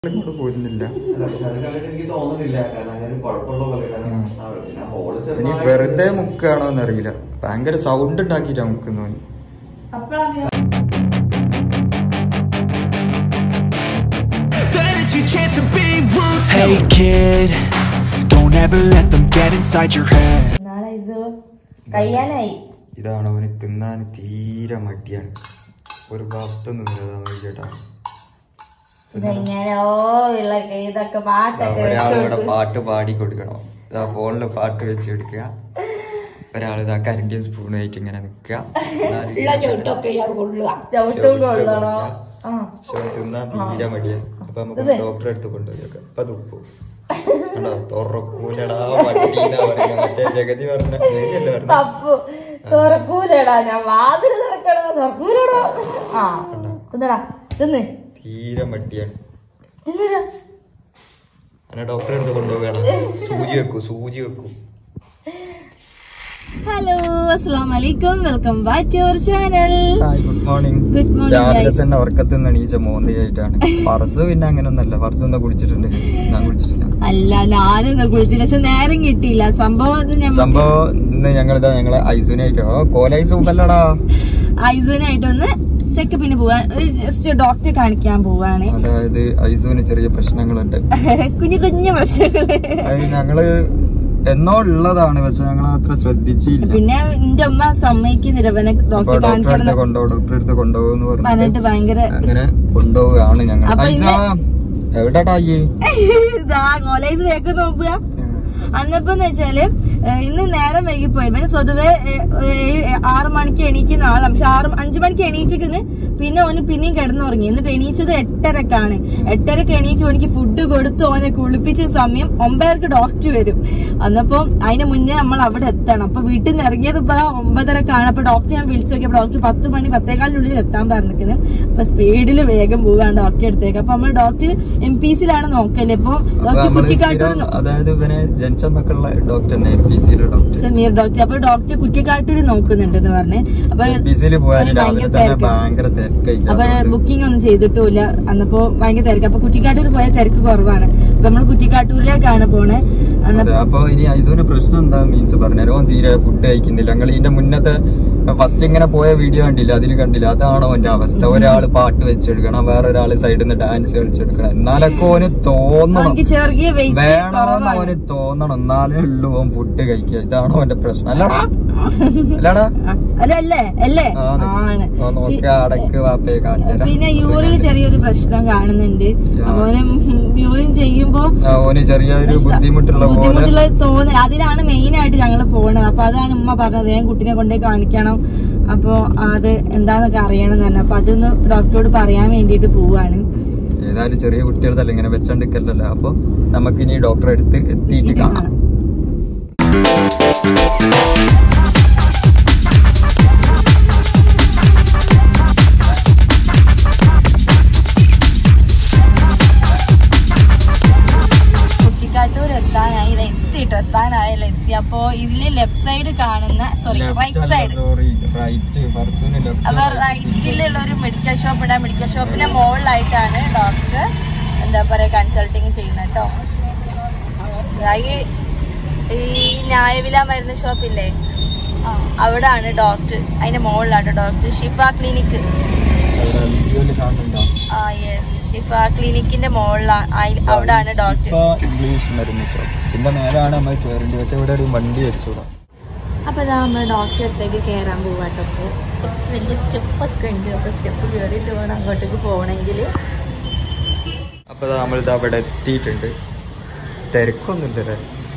ഇങ്ങോട്ട് പോരുന്നില്ല അല്ല, പക്ഷെ അത് കണ്ടിട്ട് എനിക്ക് തോന്നുന്നില്ല കാരണം അങ്ങനെ ഒരു കുഴപ്പമുള്ള പോലെ കാരണം ഉം. ആ, പിന്നെ ഹോള് ഇനി ചെറുതായിട്ട് വെറുതെ മുക്കാണോ എന്നറിയില്ല ഭയങ്കര സൗണ്ട് ഉണ്ടാക്കിട്ടാ മുക്കുന്നു അപ്പഴാ That is your chance to be rude. Hey kid, don't ever let them get inside your head. നാളെ ഇത് കഴിയാനായി ഇതാണ് അവന് തിന്നാൻ തീരെ മടിയാണ് ഒരു ഭാഗത്തൊന്നും ചേട്ടാ ഇതെങ്ങനെ ഓ ഉള്ള ഇതൊക്കെ പാട്ടൊക്കെ ഒരാളിവിടെ വെച്ചോണ്ട് പാട്ട് പാടി കൊടുക്കണം ഇതാ ഫോണില് പാട്ട് വെച്ച് കൊടുക്കുക ഒരാൾ ഇതാ കരണ്ടിയും സ്പൂണും ആയിട്ട് ഇങ്ങനെ നിക്കുക ചവിട്ടും കൊള്ളണോ ആ തിന്നാൻ തീരെ മടിയാണ് അപ്പൊ നമുക്ക് ഇത്. ഡോക്ടറെ അടുത്ത് കൊണ്ടുപോയി നോക്കാം അപ്പൊ തുപ്പു കണ്ടോ തുറക്കൂലടാ പട്ടീന്നാ പറയുന്നത് മറ്റേ ജഗതി പറഞ്ഞ ജഗതിയല്ലേ പറഞ്ഞ തപ്പു തുറക്കൂലടാ ഞാൻ വാതിൽ തുറക്കണോ തുറക്കൂലടോ ആ തിന്നടാ തിന്ന് തീരെ മടിയാണ് തിന്നടാ അങ്ങനെ ഡോക്ടറെ അടുത്ത് കൊണ്ടുപോകണം സൂചി വെക്കൂ സൂചി വെക്കൂ ഹലോ അസ്സാം വലൈക്കും welcome back to our channel hi good morning Good morning, രാവിലെ guys. തന്നെ ഉറക്കത്തിൽ നിന്ന് എണീച്ച മോന്തിയായിട്ടാണ് പർസ് പിന്നെ അങ്ങനൊന്നല്ല പർസ് ഒന്ന് കുടിച്ചിട്ടുണ്ട് ഞാൻ കുടിച്ചിട്ടില്ല അല്ല ഞാനൊന്നും കുളിച്ചില്ല പക്ഷെ നേരം കിട്ടിയില്ല സംഭവം ഇത് ഞമ്മക്ക് സംഭവം ഇന്ന് ഞങ്ങളിതാ ഞങ്ങളെ ഐസുനായിട്ടോ കോലൈസ് സൂപ്പല്ലടാ ഐസുവിനായിട്ടൊന്ന് ചെക്കപ്പിന് പോവാൻ ജസ്റ്റ് ഡോക്ടറെ കാണിക്കാൻ പോവാണ് അതായത് ഐസുവിന് ചെറിയ പ്രശ്നങ്ങളുണ്ട് കുഞ്ഞു കുഞ്ഞു പ്രശ്നങ്ങള് അത് ഞങ്ങള് എന്നോ ഉള്ളതാണ് പക്ഷെ ഞങ്ങൾ അത്ര ശ്രദ്ധിച്ചില്ല പിന്നെ എന്റെ അമ്മ സമ്മതിക്കുന്നില്ല ഇവനെ അപ്പൊ ഡോക്ടറെ ഡോക്ടറെ അടുത്ത് കാണിക്കണം കൊണ്ടുപോകും ഡോക്ടറെ അടുത്ത് കൊണ്ടുപോകുന്ന് പറഞ്ഞിട്ട് പറഞ്ഞിട്ട് ഭയങ്കര അങ്ങനെ കൊണ്ടുപോവുകയാണ് ഞങ്ങൾ അപ്പൊ ഐസ ഇന്ന് എവിടെടാ ഈ ഇതാ കോളേജ് വേഗം നോക്കുക അന്നപ്പോന്ന് വെച്ചാല് ഏഹ് ഇന്ന് നേരം വൈകിപ്പോയി ഇവന് സ്വതവേ ഏഹ്, ഏഹ്, ആറ് മണിക്ക് എണീക്കുന്ന ആളാണ് പക്ഷെ ആറ് അഞ്ചു മണിക്ക് എണീച്ചിരിക്കുന്നു പിന്നെ ഓന് പിന്നെയും കിടന്നുറങ്ങി എന്നിട്ട് എണീച്ചത് എട്ടരക്കാണ് എട്ടരക്ക് എണീച്ച് ഓനിക്ക് ഫുഡ് കൊടുത്ത് ഓനെ കുളിപ്പിച്ച സമയം ഒമ്പതരക്ക് ഡോക്ടർ വരും അന്നപ്പോ അതിന് മുന്നേ നമ്മൾ അവിടെ എത്തണം അപ്പൊ വീട്ടിൽ നിന്ന് ഇറങ്ങിയത് ഇപ്പൊ ഒമ്പതരക്കാണ് അപ്പൊ ഡോക്ടർ ഞാൻ വിളിച്ചു നോക്കിയപ്പോ ഡോക്ടർ പത്ത് മണി പത്തേകാലിനുള്ളിൽ എത്താൻ പറഞ്ഞിരിക്കുന്നത് അപ്പൊ സ്പീഡിൽ വേഗം പോവാണ് ഡോക്ടർ അടുത്തേക്ക് അപ്പൊ നമ്മൾ ഡോക്ടർ എം പി സിയിലാണ് നോക്കല് ഇപ്പൊ അപ്പൊ ഡോക്ടർ നമ്മള് കുറ്റിക്കാട്ടൂർ സ്ഥിരം അതായത് ഇവനെ ജനിച്ചെന്നൊക്കെയുള്ള ഡോക്ടർ തന്നെ എൽ പി സിയിലെ ഡോക്ടർ സമീർ ഡോക്ടർ അപ്പൊ ഡോക്ടർ കുറ്റിക്കാട്ടൂര് നോക്കുന്നുണ്ടെന്ന് പറഞ്ഞ് അപ്പൊ എൽ പി സിയിൽ പോയാൽ ഭയങ്കര രാവിലെ തന്നെ തിരക്ക്. ഭയങ്കര അപ്പൊ തിരക്കായിട്ട് ബുക്കിംഗ് ഒന്നും ചെയ്തിട്ടുമില്ല അന്നപ്പോ ഭയങ്കര തിരക്ക് അപ്പൊ കുറ്റിക്കാട്ടൂർ പോയ തിരക്ക് കുറവാണ് അപ്പൊ നമ്മൾ കുറ്റിക്കാട്ടൂരിലേക്കാണ് പോണേ അന്നപ്പോ അപ്പൊ ഇനി ഐസുവിന്റെ പ്രശ്നം എന്താ മീൻസ് പറഞ്ഞുതരോ ഓൻ തീരെ ഫുഡ് കഴിക്കുന്നില്ല ഞങ്ങൾ ഇതിന്റെ മുന്നത്തെ ഫസ്റ്റ് ഇങ്ങനെ പോയ വീഡിയോ കണ്ടില്ല അതിൽ കണ്ടില്ല അതാണോ ഓന്റെ അവസ്ഥ ഒരാള് പാട്ട് വെച്ചെടുക്കണം വേറൊരാള് സൈഡിൽ നിന്ന് ഡാൻസ് കളിച്ചെടുക്കണം എന്നാലൊക്കെ ഓന് തോന്നണം എനിക്ക് ചെറിയ വെയിറ്റ് വേണമെന്ന് കുറവാണ് ഓന് തോന്നണം എന്നാലേ ഉള്ളൂ ഓൻ ഫുഡ് കഴിക്കുക ഇതാണോ ഓന്റെ പ്രശ്നം അല്ലടാ അല്ലടാ ആ, അല്ല അല്ലേ അല്ലേ ആണ്. ആണ് ഓ, നോക്കി അടക്ക് വാപ്പയെ കാണിച്ചു പിന്നെ യൂറിൽ ചെറിയൊരു പ്രശ്നം കാണുന്നുണ്ട് അപ്പൊ യൂറിൻ ചെയ്യുമ്പോ ഓന് ചെറിയൊരു ബുദ്ധിമുട്ടുള്ള പോലെ ബുദ്ധിമുട്ടുള്ള തോന്നൽ അതിനാണ് മെയിൻ ആയിട്ട് ഞങ്ങൾ പോണത് അപ്പൊ അതാണ് ഉമ്മ പറഞ്ഞത് ഞാൻ കുട്ടീനെ കൊണ്ടേ കാണിക്കണം അപ്പൊ അത് എന്താന്നൊക്കെ അറിയണം എന്ന് പറഞ്ഞു അപ്പൊ അതൊന്ന് ഡോക്ടറോട് പറയാൻ വേണ്ടിയിട്ട് പോവാണ് ഏതായാലും ചെറിയ കുട്ടികളതല്ല ഇങ്ങനെ വെച്ചോണ്ടിരിക്കല്ലോ അപ്പൊ നമുക്ക് ഇനി ഡോക്ടറെ അടുത്ത് എത്തിയിട്ട് കാണാം കുറ്റിക്കാട്ടൂർ എത്താനായി ഇത് എത്തിട്ടോ എത്താനായല്ലോ എത്തി അപ്പൊ ഇതില് ലെഫ്റ്റ് സൈഡ് കാണുന്ന സോറി റൈറ്റ് സൈഡ് റൈറ്റ് പർസുവിന് അപ്പൊ റൈറ്റിലുള്ള ഒരു മെഡിക്കൽ ഷോപ്പ് ഉണ്ട് ആ മെഡിക്കൽ ഷോപ്പിന്റെ മുകളിലായിട്ടാണ് ഡോക്ടർ എന്താ പറയാ കൺസൾട്ടിങ് ചെയ്യുന്നത് കേട്ടോ ഈ ന്യായവില മരുന്ന് ഷോപ്പില്ലേ അവിടെ ആണ് ഡോക്ടർ അതിന്റെ മുകളിലാണ് ഡോക്ടർ ഷിഫ ക്ലിനിക്ക് വീഡിയോയിൽ കാണുന്നുണ്ടോ ആ യെസ് ഷിഫ ക്ലിനിക്കിന്റെ മുകളിലാണ് അവിടെ ആണ് ഡോക്ടർ ഇപ്പൊ ഇംഗ്ലീഷ് മരുന്ന് ഷോപ്പ് പിന്നെ നേരാണ് നമ്മൾ കയറേണ്ടി പക്ഷെ ഇവിടെ ഒരു വണ്ടി വെച്ചൂടാ അപ്പൊ ഇതാ നമ്മൾ ഡോക്ടറെ അടുത്തേക്ക് കയറാൻ പോവാട്ടോ അപ്പോൾ കുറച്ച് വലിയ സ്റ്റെപ്പ് ഒക്കെ ഉണ്ട് അപ്പൊ സ്റ്റെപ്പ് കയറിയിട്ട് വേണം അങ്ങോട്ടേക്ക് പോകണമെങ്കിൽ അപ്പൊ നമ്മൾ ഇതാ ഇവിടെ എത്തിയിട്ടുണ്ട് തിരക്കൊന്നുമില്ലല്ലേ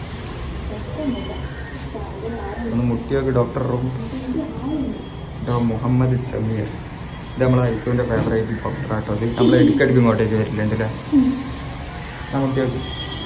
ഒന്ന് മുട്ടിയൊക്കെ doctor room Dr Muhammad Sameer ഇത് നമ്മളെ ഐസുവിന്റെ ഫേവറേറ്റ് ഡോക്ടർ ആട്ടോ അത് നമ്മൾ ഇടയ്ക്കിടയ്ക്ക് ഇങ്ങോട്ടേക്ക് വരില്ലുണ്ട് അല്ലേ ആ മുട്ടിയൊക്കെ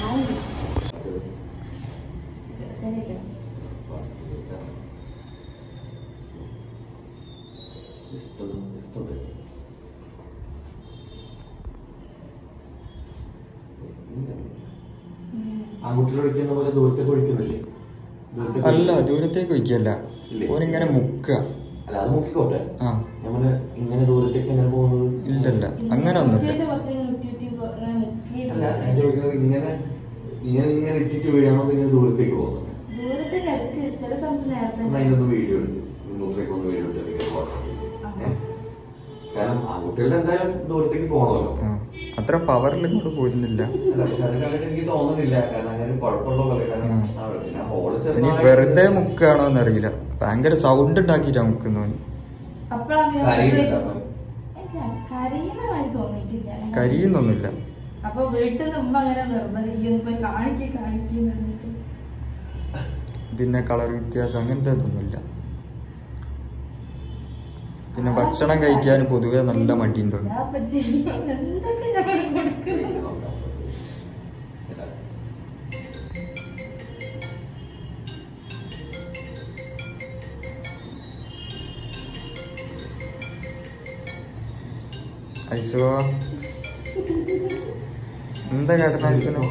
ആൺകുട്ടികൾ ഒഴിക്കുന്ന പോലെ ദൂരത്തേക്ക് ഒഴിക്കുന്നില്ലേ ദൂരത്തേക്ക് അല്ല ഒഴിക്കുന്നില്ലേ? ദൂരത്തേക്ക് വയ്ക്കല്ല ഇല്ലേ? ഓനിങ്ങനെ മുക്കുക അല്ല അത് മുക്കിക്കോട്ടെ ആ നമ്മള് ഇങ്ങനെ ദൂരത്തേക്ക് എങ്ങനെ പോകുന്നത് ഇല്ലല്ല അങ്ങനെ ഒന്നുമില്ല കുറച്ച് കുറച്ച് മുക്കി അല്ല ഞാൻ ചോദിക്കുന്നത് ഇങ്ങനെ ഇങ്ങനെ ഇങ്ങനെ ഇട്ടിട്ട് വീഴാണോ പിന്നെ ദൂരത്തേക്ക് പോകുന്നത് ദൂരത്തേക്ക് അടുക്ക് ചില സമയത്ത് നേരത്തെ എന്നാ ഇതിനൊന്ന് വീഡിയോ എടുത്ത് മൂത്രയ്ക്ക് ഒന്ന് വീഡിയോ എടുത്ത് ഇങ്ങനെ വാട്സാപ്പിൽ ഏ? കാരണം ആൺകുട്ടികളുടെ എന്തായാലും ദൂരത്തേക്ക് പോകണമല്ലോ ആ, അത്ര പവറിൽ ഇങ്ങോട്ട് പോരുന്നില്ല അല്ല പക്ഷെ അത് കണ്ടിട്ട് എനിക്ക് തോന്നുന്നില്ല കാരണം അങ്ങനെ കുഴപ്പമുള്ള പോലെ കാരണം ആ. ആ, പിന്നെ ഹോള് ഇനി ചെറുതായിട്ട് വെറുതെ മുക്കുകയാണോ എന്നറിയില്ല ഭയങ്കര സൗണ്ട് ഉണ്ടാക്കിട്ടാ മുക്കുന്നു അപ്പോഴാണ് കരയുന്നുണ്ടോ അപ്പൊ? കരയുന്ന മാതിരി തോന്നിയിട്ടില്ല കരിയുന്നൊന്നുമില്ല അപ്പൊ വീട്ടിൽ നിന്ന് ഉമ്മ അങ്ങനെ നിർബന്ധിക്കുന്നു പോയി കാണിക്ക് കാണിക്കുന്നു പിന്നെ കളർ വ്യത്യാസം അങ്ങനത്തെ ഇതൊന്നുമില്ല പിന്നെ ഭക്ഷണം കഴിക്കാൻ പൊതുവെ നല്ല മടിയുണ്ട് എന്തൊക്കെ ഞങ്ങൾ കൊടുക്കുന്നു ഐസോ എന്താ കേട്ടന ഐസോനോ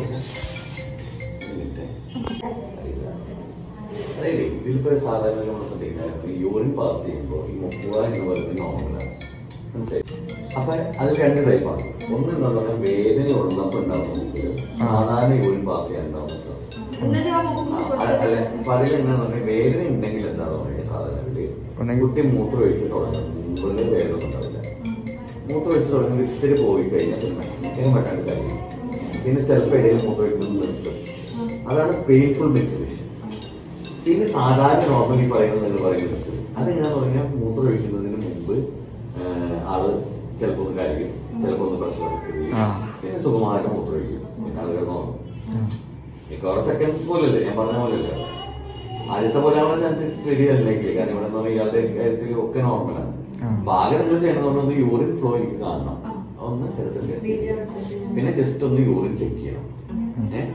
അതായത് ഇതിലിപ്പോ സാധാരണ നമ്മൾ ശ്രദ്ധിക്കുന്നത് യൂറിൻ പാസ് ചെയ്യുമ്പോൾ ഈ മുക്കുക എന്ന് പറയുന്നത് നോർമലാണ് മനസ്സിലായി അപ്പൊ അത് രണ്ട് ടൈപ്പാണ് ഒന്ന് എന്താ പറഞ്ഞാൽ വേദന ഉള്ളപ്പോൾ ഉണ്ടാവുന്ന മുക്കില് സാധാരണ യൂറിൻ പാസ് ചെയ്യാൻ ഉണ്ടാവുന്ന സ്ട്രെസ് എന്നിട്ട് ആ മുഖം അല്ല അപ്പൊ അതിൽ എന്താന്ന് പറഞ്ഞാൽ വേദന ഉണ്ടെങ്കിൽ എന്താന്ന് പറഞ്ഞാൽ സാധാരണ ഇതില് ഒന്നെങ്കിൽ- കുട്ടി മൂത്രം ഒഴിച്ച് തുടങ്ങും മുമ്പില് വേദന ഒന്നും ഉണ്ടാവില്ല മൂത്രം ഒഴിച്ച് തുടങ്ങി ഇത്തിരി പോയി കഴിഞ്ഞാൽ പിന്നെ maximum പറ്റാണ്ട് കാര്യം പിന്നെ ചിലപ്പോൾ ഇടയിൽ മൂത്രം ഒഴിക്കുന്നത് നിർത്തും അതാണ് പെയിൻഫുൾ മെച്ചുറേഷൻ പിന്നെ സാധാരണ നോർമലി പറയുന്നത് നിങ്ങൾ പറയുന്നത് അതെങ്ങനെയാന്ന് പറഞ്ഞാൽ മൂത്രം ഒഴിക്കുന്നതിന് മുമ്പ് ആഹ്, ആള് ചിലപ്പോൾ ഒന്ന് കരയും ചിലപ്പോൾ ഒന്ന് പ്രശ്നം ആ. പിന്നെ സുഖമായിട്ട് മൂത്രം ഒഴിക്കും പിന്നെ ആളുകൾ നോക്കും ആ. മിക്കവാറും സെക്കൻഡ് പോലല്ലേ ഞാൻ പറഞ്ഞ പോലല്ലേ ആദ്യത്തെ പോലെയുള്ള ചാൻസസ് ശരിയല്ലെങ്കിൽ കാരണം ഇവിടെ നിന്ന് ഇയാളുടെ കാര്യത്തിൽ ഒക്കെ നോർമലാണ് ആ. ഭാഗം നിങ്ങൾ ചെയ്യണമെന്ന് ഒന്ന് യൂറിൻ ഫ്ലോ എനിക്ക് കാണണം ഒന്ന് എടുത്തിട്ട് വീഡിയോ എടുത്തിട്ട് പിന്നെ ജസ്റ്റ് ഒന്ന് യൂറിൻ ചെക്ക് ചെയ്യണം ഉം. ഏ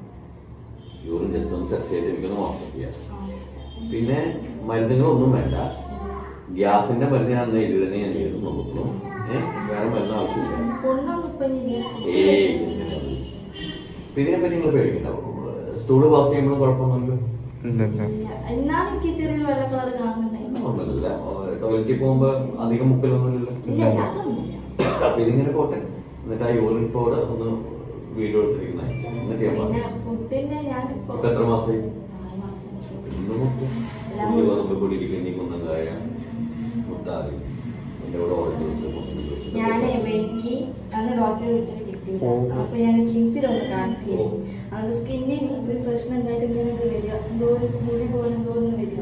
യൂറിൻ ജസ്റ്റ് ഒന്ന് ടെസ്റ്റ് ചെയ്ത് എനിക്കൊന്ന് വാട്സപ്പ് ചെയ്യാം പിന്നെ മരുന്നുകളൊന്നും വേണ്ട ഗ്യാസിന്റെ മരുന്ന് ഞാൻ അന്ന് എഴുതി തന്നെ ഞാൻ എഴുതി നോക്കുന്നു ഏഹ് വേറെ മരുന്ന് ആവശ്യമില്ല പൊണ്ണൊന്നും ഇപ്പൊ ഇനി ഏയ് ഇങ്ങനെയാണ്. പിന്നെ ഇതിനെ പറ്റി നിങ്ങൾ പേടിക്കണ്ട സ്റ്റൂള് പാസ് ചെയ്യുമ്പോഴും കുഴപ്പമൊന്നുമില്ല ഇല്ല ഇല്ല എന്നാലും എനിക്ക് ചെറിയൊരു വെള്ള കളർ കാണുന്നുണ്ടായിരുന്നു ഒന്നുമില്ല ടോയ്ലറ്റിൽ പോകുമ്പോ അധികം മുക്കലൊന്നുമില്ലല്ലോ ഇല്ല ഇല്ല, അതൊന്നുമില്ല അപ്പൊ ഇതിങ്ങനെ പോട്ടെ എന്നിട്ട് ആ യൂറിൻ ഫ്ലോഡ് ഒന്ന് വീഡിയോ എടുത്തിരിക്കുന്ന എന്നിട്ട് ഞാൻ പിന്നെ പറഞ്ഞു ഫുഡിന്റെ ഞാനിപ്പോ ഇപ്പൊ എത്ര മാസമായി നാല് മാസം ഇന്ന് നോക്കൂ. ഉള്ളി ഗോതമ്പ് പൊടി ഇരിക്കുന്ന കുന്നങ്കായ മുത്താറി എന്റെ കൂടെ ഓറഞ്ച് ജ്യൂസ് മുസ്ലിം ജ്യൂസ് ഞാന് എനിക്ക് അന്ന് ഡോക്ടറെ വിളിച്ചിട്ട് കിട്ടിയില്ല ഓ. അപ്പൊ ഞാൻ കിങ്സിലൊന്ന് കാണിച്ചു അത് സ്കിന്നിന് ഒരു പ്രശ്നം ഉണ്ടായിട്ട് ഇങ്ങനെ ഒക്കെ വരിക എന്തോ ഒരു മുടി പോലെ എന്തോ ഒന്ന് വരിക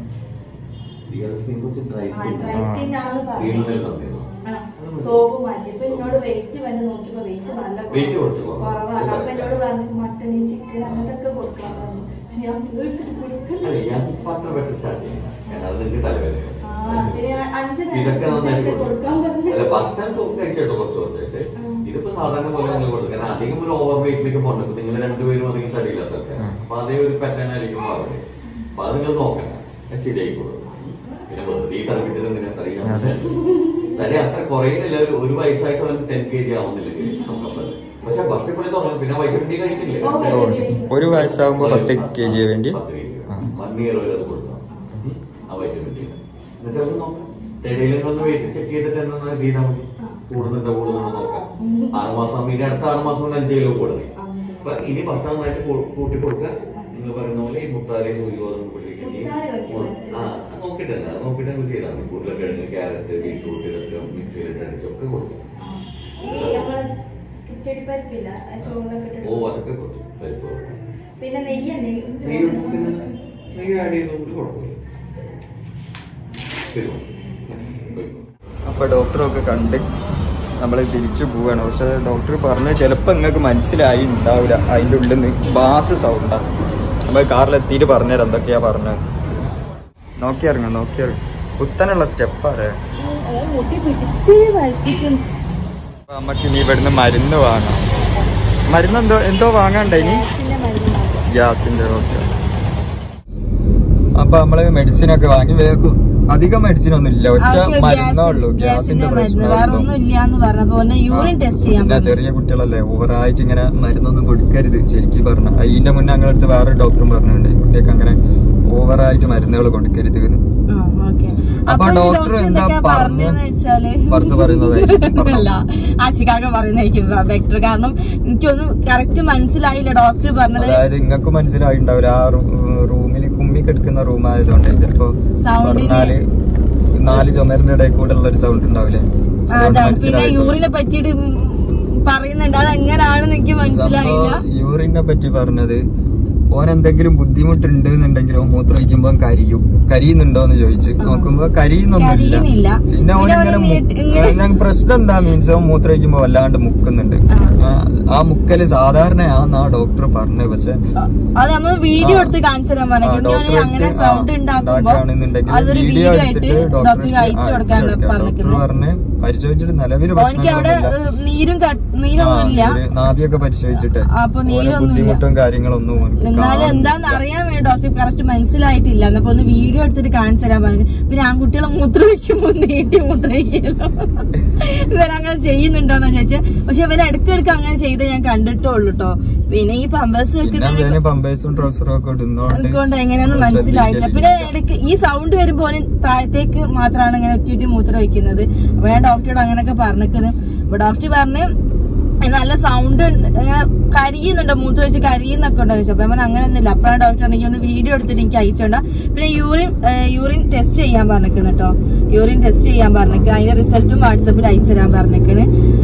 ഇയാളുടെ സ്കിൻ കുറച്ച് ഡ്രൈ ആ സ്കിൻ ഡ്രൈ സ്കിൻ ആണെന്ന് വീണ്ടും പറഞ്ഞു തന്നിരുന്നു സോപ്പ് മാറ്റി അപ്പൊ എന്നോട് വെയിറ്റ് വന്ന് നോക്കിയപ്പോ വെയിറ്റ് നല്ല Weight കുറച്ച് കുറവാ. കുറവാണ് അപ്പൊ എന്നോട് പറഞ്ഞു മട്ടൻ ചിക്കൻ അങ്ങനത്തെ കൊടുക്കാൻ പറഞ്ഞു പക്ഷെ ഞാൻ പേടിച്ചിട്ട് കൊടുക്കില്ല അല്ല ഞാൻ ഇപ്പൊ അത്ര പെട്ടെന്ന് സ്റ്റാർട്ട് ചെയ്യണം കാരണം അത് നിങ്ങൾക്ക് തലവേദന ആ, പിന്നെ ഞാൻ അഞ്ച് നേരം ഇതൊക്കെ നന്നായിട്ട് ഇതൊക്കെ കൊടുക്കാൻ പറഞ്ഞു അല്ല ഫസ്റ്റ് ടൈം കഴിച്ചോട്ടോ കുറച്ച് കുറച്ചായിട്ട് ഉം. ഇതിപ്പോ സാധാരണ പോലെ നിങ്ങൾ കൊടുക്കും കാരണം അധികം ഒരു ഓവർ വെയിറ്റിലേക്ക് പോകണ്ട നിങ്ങൾ രണ്ടുപേരും അധികം തടിയില്ലാത്തൊക്കെ ഉം. അപ്പൊ അതേ ഒരു പാറ്റേൺ ആയിരിക്കും മാറുന്നത് അപ്പൊ അത് നിങ്ങൾ നോക്കണ്ട അത് ശരിയായിക്കോളും പിന്നെ വെറുതെ ഈ തറപ്പിച്ചിട്ട് എന്തിനാ തടിക്കാൻ അതെ. തടി അത്ര കുറയുന്നില്ല ഒരു- ഒരു വയസ്സായിട്ട് അവൻ ടെൻ കെ ജി ആവുന്നില്ലെങ്കിൽ നമുക്കപ്പം പക്ഷെ ഭക്ഷണം കൂടി തുടങ്ങും പിന്നെ വൈറ്റമിൻ ഡി കഴിക്കില്ലേ ഓ, ഓ, ഒരു വയസ്സാകുമ്പോ പത്ത് കെ ജി വേണ്ടി ആ. വൺ ഇയർ വരെ അത് കൊടുക്കണം ഉം. ആ വൈറ്റമിൻ ഡി എന്നിട്ട് അത് നോക്കാം ഇടയിൽ ഒന്ന് വെയിറ്റ് ചെക്ക് ചെയ്തിട്ട് തന്നെ ഡി ചെയ്താൽ മതി കൂടുന്നുണ്ടോ കൂടുന്നുണ്ടോ നോക്കാം ആറ് മാസം ഇനി അടുത്ത ആറ് മാസം കൊണ്ട് അഞ്ച് കിലോ കൂടണേ അപ്പൊ ഇനി ഭക്ഷണം നന്നായിട്ട് കൂ- കൂട്ടി കൊടുക്കുക നിങ്ങൾ പറയുന്ന പോലെ ഈ മുത്താരി സൂര്യ ഗോതമ്പ് പൊടിക്കുകയും മുത്താറി വെക്കണം. ആ അത് നോക്കിയിട്ട് തന്നെ അത് നോക്കിയിട്ട് നമുക്ക് ചെയ്താൽ മതി ഉരുളക്കിഴങ്ങ് ക്യാരറ്റ് ബീട്രൂട്ട് ഇതൊക്കെ മിക്സിയിലിട്ട് അടിച്ചൊക്കെ കൊടുക്കും ഈ നമ്മള് ചെടിപ്പരിപ്പില്ല ചോറിലൊക്കെ ഓ ഇട്ടിട്ട് അതൊക്കെ കൊടുക്കും പരിപ്പ് കൊടുക്കും പിന്നെ നെയ്യല്ലേ നെയ്യ് പിന്നെ നെയ്യ് ആഡ് ചെയ്തതുകൊണ്ട് കുഴപ്പമില്ല ശരി പോയിക്കോ. അപ്പൊ ഡോക്ടറൊക്കെ കണ്ട് നമ്മൾ തിരിച്ചു പോവാണ് പക്ഷെ ഡോക്ടർ പറഞ്ഞ ചിലപ്പോൾ നിങ്ങൾക്ക് മനസ്സിലായി ഉണ്ടാവില്ല അതിൻ്റെ ഉള്ളിൽ നിന്ന് ബാസ് സൗണ്ടാ നമ്മൾ കാറിലെത്തിയിട്ട് പറഞ്ഞുതരാം എന്തൊക്കെയാ പറഞ്ഞത് നോക്കിയിറങ്ങും നോക്കിയിറങ്ങും കുത്തനുള്ള സ്റ്റെപ്പാണ് മുട്ടി പിടിച്ച് വലിച്ചിരിക്കുന്നു അപ്പൊ നമുക്ക് ഇനി ഇവിടുന്ന് മരുന്ന് വാങ്ങാം മരുന്ന് എന്തോ എന്തോ വാങ്ങാണ്ടേ ഇനി ഗ്യാസിന്റെ മരുന്നാണ് ഗ്യാസിന്റെ ഓക്കെ അപ്പൊ നമ്മള് മെഡിസിൻ ഒക്കെ വാങ്ങി വേഗം അധികം മെഡിസിൻ ഒന്നും ഇല്ല ഒറ്റ മരുന്നേ ഉള്ളൂ ഗ്യാസിന്റെ മരുന്ന് വേറെ ഒന്നും പ്രശ്നം ഇല്ലാന്ന് പറഞ്ഞപ്പോ ഒന്ന് യൂറിൻ ടെസ്റ്റ് ചെയ്യാൻ പിന്നെ പറഞ്ഞു. ചെറിയ കുട്ടികളല്ലേ ഓവറായിട്ട് ഇങ്ങനെ മരുന്നൊന്നും കൊടുക്കരുത് ശരിക്കും പറഞ്ഞു അതിന്റെ മുന്നേ ഞങ്ങളുടെ അടുത്ത് വേറെ ഡോക്ടറും പറഞ്ഞിട്ടുണ്ട് ഈ കുട്ടിയൊക്കെ അങ്ങനെ ഓവറായിട്ട് മരുന്നുകൾ കൊടുക്കരുത് എന്ന്. ആ, okay. അപ്പൊ അപ്പൊ ഈ ഡോക്ടർ ഡോക്ടർ എന്താ എന്തൊക്കെയാ പറഞ്ഞത്? പറഞ്ഞതെന്ന് വെച്ചാല് ഫർസ് പറയുന്നതായിരിക്കും പറഞ്ഞോ. അല്ല ആശികാക്ക പറയുന്നതായിരിക്കും ബെറ്റർ കാരണം എനിക്കൊന്നും കറക്റ്റ് മനസ്സിലായില്ല ഡോക്ടർ പറഞ്ഞത് അതായത് നിങ്ങൾക്ക് മനസ്സിലായിണ്ടാവില്ല ആ റൂമിൽ കുമ്മി കിടക്കുന്ന റൂം ആയതുകൊണ്ട് ചിലപ്പോ സൗണ്ടിന് പറഞ്ഞാല് നാല് ചുമരിന്റെ ഇടയിൽ കൂടെ ഉള്ള ഒരു സൗണ്ട് ഉണ്ടാവില്ലേ അതുകൊണ്ട് അതാണ് പിന്നെ മനസ്സിലായിട്ടില്ല. യൂറിനെ പറ്റിയിട്ട് ഉം പറയുന്നുണ്ട് അത് എങ്ങനാണെന്ന് എനിക്ക് മനസ്സിലായില്ല സംഭവം യൂറിനെ പറ്റി പറഞ്ഞത് ഓൻ എന്തെങ്കിലും ബുദ്ധിമുട്ടുണ്ട് എന്നുണ്ടെങ്കിൽ ഓൻ മൂത്രമൊഴിക്കുമ്പോ കരിയും കരിയുന്നുണ്ടോ എന്ന് ചോദിച്ചു നോക്കുമ്പോ കരിയുന്നൊന്നുമില്ല കരിയുന്നില്ല. പിന്നെ ഓൻ പിന്നെ ഇങ്ങനെ ഓന് നീട്ടി- ഇങ്ങനെ- ഞാൻ പ്രശ്നം എന്താ മീൻസ് ഓൻ മൂത്രമൊഴിക്കുമ്പോ വല്ലാണ്ട് മുക്കുന്നുണ്ട് ആ. ആ, ആ മുക്കല് സാധാരണയാന്നാ ഡോക്ടർ പറഞ്ഞത് പക്ഷെ അത് നമ്മൾ വീഡിയോ ആ. എടുത്ത് കാണിച്ചു തരാൻ പറഞ്ഞു ആ, ഇനി ഡോക്ടർ അങ്ങനെ എടുത്ത് സൗണ്ട് ആ, ഉണ്ടാക്കുമ്പോ ഉണ്ടാക്കുകയാണെന്നുണ്ടെങ്കിൽ അതൊരു വീഡിയോ വീഡിയോ ആയിട്ട് എടുത്തിട്ട് ഡോക്ടർക്ക് ഡോക്ടർക്ക് അയച്ചു കൊടുക്കാൻ ഡോക്ടർ പറഞ്ഞിരിക്കുന്നത് പറഞ്ഞ് പരിശോധിച്ചിട്ട് നിലവിൽ ഓനിക്ക് അവിടെ ഏഹ്, നീരും ക- നീരൊന്നുമില്ല നാവിയൊക്കെ പരിശോധിച്ചിട്ട് അപ്പൊ ഓന് നീരൊന്നുമില്ല. ബുദ്ധിമുട്ടും കാര്യങ്ങളൊന്നും ഓനിക്ക് എന്നാലും കാണുന്നില്ല. എന്താന്ന് അറിയാൻ വേണ്ടി ഡോക്ടർ കറക്റ്റ് മനസ്സിലായിട്ടില്ല എന്നപ്പോ ഒന്ന് വീഡിയോ എടുത്തിട്ട് കാണിച്ചു തരാൻ പറഞ്ഞു പിന്നെ ആൺകുട്ടികളെ മൂത്രമൊഴിക്കുമ്പോ നീട്ടി മൂത്രമൊഴിക്കലോ ഇവരങ്ങനെ ചെയ്യുന്നുണ്ടോന്നാ ചോദിച്ചത് പക്ഷെ ഇവര് ഇടയ്ക്കിടയ്ക്ക് അങ്ങനെ ചെയ്ത് ഞാൻ കണ്ടിട്ടുള്ളൂ കേട്ടോ പിന്നെ ഈ പമ്പേഴ്സ് പിന്നെ വെക്കുന്നതിന് അതിന് പമ്പേഴ്സും ട്രൗസറും ഒക്കെ ഇടുന്നോണ്ട് കൊണ്ട് എങ്ങനെയാന്ന് മനസ്സിലായിട്ടില്ല പിന്നെ ഇടയ്ക്ക് ഈ സൗണ്ട് വരുമ്പോ ഓന് താഴത്തേക്ക് മാത്രമാണ് ഇങ്ങനെ ഒറ്റിട്ട് മൂത്രം വയ്ക്കുന്നത് അപ്പൊ ഞാൻ ഡോക്ടറോട് അങ്ങനെയൊക്കെ പറഞ്ഞിരിക്കുന്നത് അപ്പൊ ഡോക്ടർ പറഞ്ഞ് നല്ല സൗണ്ട് ഇങ്ങനെ കരിയുന്നുണ്ടോ മൂത്രം വെച്ച് കരിയുന്നൊക്കെ ഉണ്ടോ ചോദിച്ചു അപ്പൊ ഞാൻ അങ്ങനെയൊന്നുമില്ല അപ്പോഴാണ് ഡോക്ടർ എനിക്ക് ഒന്ന് വീഡിയോ എടുത്തിട്ട് എനിക്ക് അയച്ചോണ്ട പിന്നെ യൂറിൻ യൂറിൻ ടെസ്റ്റ് ചെയ്യാൻ പറഞ്ഞിരിക്കുന്നു കേട്ടോ യൂറിൻ ടെസ്റ്റ് ചെയ്യാൻ പറഞ്ഞിരിക്കുക അതിന്റെ റിസൾട്ടും വാട്സപ്പിൽ അയച്ചു തരാൻ പറഞ്ഞിരിക്കണ്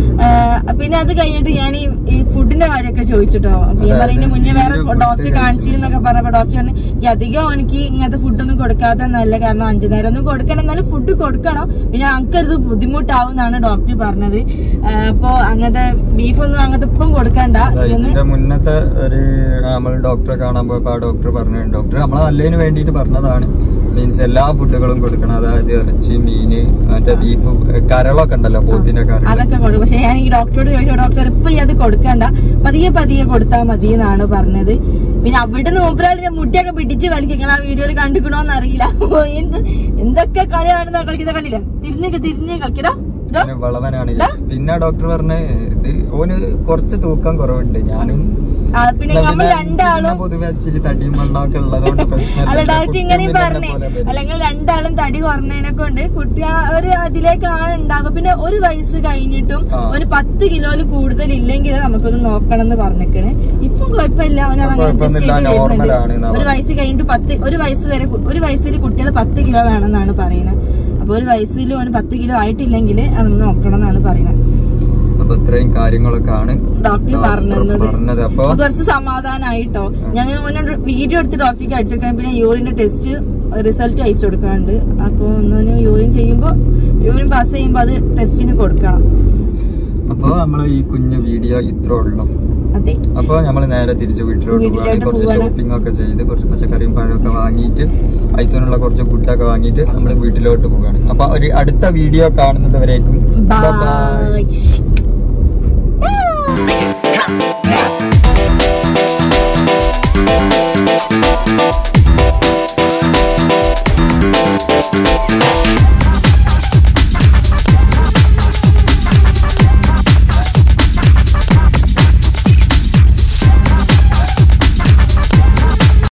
പിന്നെ അത് കഴിഞ്ഞിട്ട് ഞാൻ ഈ ഈ ഫുഡിന്റെ കാര്യമൊക്കെ ചോദിച്ചിട്ടോ അപ്പൊ ഞാൻ പറയുന്നതിന് മുന്നേ വേറെ food ഡോക്ടർ കാണിച്ചിരുന്നൊക്കെ പറഞ്ഞപ്പോ ഡോക്ടർ പറഞ്ഞു ഈ അധികം എനിക്ക് ഇങ്ങനത്തെ ഫുഡൊന്നും കൊടുക്കാത്ത നല്ല കാരണം അഞ്ചു നേരം ഒന്നും കൊടുക്കണം എന്നാലും ഫുഡ് കൊടുക്കണം പിന്നെ ഞങ്ങൾക്കത് ബുദ്ധിമുട്ടാവും എന്നാണ് ഡോക്ടർ പറഞ്ഞത് ആ, അപ്പൊ അങ്ങനത്തെ ബീഫൊന്നും അങ്ങനത്തെ ഇപ്പം കൊടുക്കണ്ട ഇതൊന്ന് ഇതിന്റെ മുന്നത്തെ ഒരു നമ്മൾ ഡോക്ടറെ കാണാൻ പോയപ്പോ ആ ഡോക്ടർ പറഞ്ഞു ഡോക്ടർ നമ്മളെ നല്ലതിന് വേണ്ടിയിട്ട് പറഞ്ഞതാണ് മീൻസ് എല്ലാ ഫുഡുകളും കൊടുക്കണം അതായത് ഇറച്ചി മീന് മറ്റേ ബീഫ് കരളൊക്കെ ഉണ്ടല്ലോ പോത്തിന്റെ കരൾ അതൊക്കെ കൊടുക്കും പക്ഷെ ഞാൻ ഈ ഡോക്ടറോട് ചോദിച്ചു ഡോക്ടർ ഇപ്പൊ ഈ അത് കൊടുക്കണ്ട പതിയെ പതിയെ കൊടുത്താൽ മതി എന്നാണ് പറഞ്ഞത് പിന്നെ അവിടെ നിന്ന് മുമ്പിലാൽ ഞാൻ മുട്ടിയൊക്കെ പിടിച്ച് വലിക്കും നിങ്ങൾ ആ വീഡിയോയിൽ കണ്ടിക്കണോന്ന് അറിയില്ല ഓ, എന്ത് എന്തൊക്കെ കളിയാണെന്ന് കളിക്കുന്ന കണ്ടില്ല തിരിഞ്ഞ് തിരിഞ്ഞ് കളിക്കടാ ഇതാ. പിന്നെ വളവനാണ് പിന്നെ ഡോക്ടർ പറഞ്ഞ് ഇത് ഓന് കുറച്ച് തൂക്കം കുറവുണ്ട് ഞാനും ആ, പിന്നെ നമ്മൾ രണ്ടാളും പിന്നെ പൊതുവെ ഇച്ചിരി തടിയും മണ്ണൊക്കെ ഉള്ളതുകൊണ്ട് പ്രശ്നമില്ല. അല്ല ഡോക്ടർ ഇങ്ങനെയും കുട്ടിയൊന്നും പറഞ്ഞേ ഇതന്നെ പോലെ വരും. അല്ലെങ്കിൽ രണ്ടാളും തടി കുറഞ്ഞതിനെ കൊണ്ട് കുട്ടി ആ ഒരു അതിലേക്കാണ് ഉണ്ടാവുക പിന്നെ ഒരു വയസ്സ് കഴിഞ്ഞിട്ടും ആ. ഒരു പത്ത് കിലോയിൽ കൂടുതൽ ഇല്ലെങ്കിൽ നമുക്കൊന്ന് നോക്കണം എന്ന് പറഞ്ഞിക്കണ് ഇപ്പം കുഴപ്പമില്ല അവന് ഇപ്പം അങ്ങനെ adjust കുഴപ്പമൊന്നുമില്ല, ചെയ്ത് normal വരുന്നുണ്ട് ആണ് എന്നാ ഒരു പറഞ്ഞത്. വയസ്സ് കഴിഞ്ഞിട്ട് പത്ത് ഒരു വയസ്സ് വരെ കു- ഒരു വയസ്സിൽ കുട്ടികൾ പത്ത് കിലോ വേണമെന്നാണ് പറയുന്നത് അപ്പൊ ഒരു വയസ്സിൽ അവന് പത്ത് കിലോ ആയിട്ടില്ലെങ്കിൽ അത് നോക്കണം എന്നാണ് പറയുന്നത് അപ്പൊ ഇത്രയും കാര്യങ്ങളൊക്കെ ആണ് ഡോക്ടർ പറഞ്ഞത് പറഞ്ഞത് അപ്പൊ അപ്പൊ കുറച്ച് സമാധാനായിട്ടോ ഞാൻ മുന്നേ വീഡിയോ എടുത്ത് ഡോക്ടർക്ക് അയച്ചു കൊടുക്കാൻ പിന്നെ യൂറിന്റെ ടെസ്റ്റ് റിസൾട്ട് അയച്ചു കൊടുക്കാനുണ്ട് അപ്പൊ ഒന്നിന് യൂറിൻ ചെയ്യുമ്പോ യൂറിൻ പാസ് ചെയ്യുമ്പോ അത് ടെസ്റ്റിന് കൊടുക്കണം അപ്പൊ നമ്മളെ ഈ കുഞ്ഞു വീഡിയോ ഇത്ര ഉള്ളു അതെ അപ്പൊ നമ്മൾ നേരെ തിരിച്ച് വീട്ടിലോട്ട് വീട്ടിലോട്ട് പോവാണ് കുറച്ച് പോവാണ്. ഷോപ്പിംഗ് ഒക്കെ ചെയ്ത് കുറച്ച് പച്ചക്കറിയും പഴമൊക്കെ വാങ്ങിയിട്ട് ഐസോനുള്ള കുറച്ച് ഫുഡൊക്കെ വാങ്ങിയിട്ട് നമ്മൾ വീട്ടിലോട്ട് പോവാണ് അപ്പൊ ഒരു അടുത്ത വീഡിയോ കാണുന്നത് വരേക്കും ബൈ Make it clap.